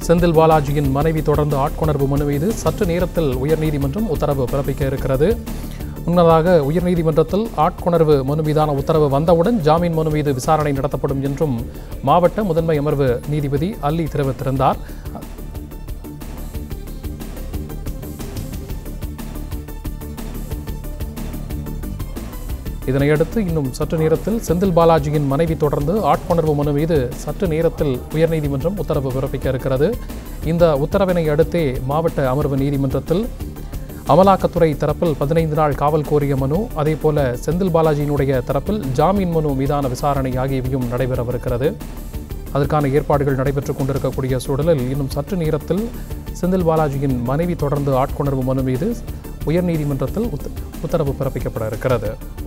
செந்தில் பாலாஜியின் மனைவி தொடர்ந்து ஆட்கொணர்வு மனு மீது சற்று நேரத்தில் உயர்நீதிமன்றம் உத்தரவு பிறப்பிக்க இருக்கிறது முன்னதாக உயர்நீதிமன்றத்தில் ஆட்கொணர்வு மனு மீதான உத்தரவு வந்தவுடன் ஜாமீன் மனு மீது விசாரணை நடத்தப்படும் என்றும் மாவட்ட முதன்மை அமர்வு நீதிபதி அல்லி தெரிவித்திருந்தார் இதனையடுத்து இன்னும் சற்று நேரத்தில் செந்தில் பாலாஜியின் மனைவி தொடர்ந்து ஆட்கொணர்வு மனு மீது சற்று நேரத்தில் உயர்நீதிமன்றம் உத்தரவு பிறப்பிக்க இருக்கிறது இந்த உத்தரவினை அடுத்தே மாவட்ட அமர்வு நீதிமன்றத்தில் அமலாக்கத்துறை தரப்பில் பதினைந்து நாள் காவல் கோரிய மனு அதேபோல செந்தில் பாலாஜியினுடைய தரப்பில் ஜாமீன் மனு மீதான விசாரணை ஆகியவையும் நடைபெறவிருக்கிறது அதற்கான ஏற்பாடுகள் நடைபெற்றுக் கொண்டிருக்கக்கூடிய சூழலில் இன்னும் சற்று நேரத்தில் செந்தில் பாலாஜியின் மனைவி தொடர்ந்து ஆட்கொணர்வு மனு மீது உயர்நீதிமன்றத்தில் உத்த- உத்தரவு பிறப்பிக்கப்பட இருக்கிறது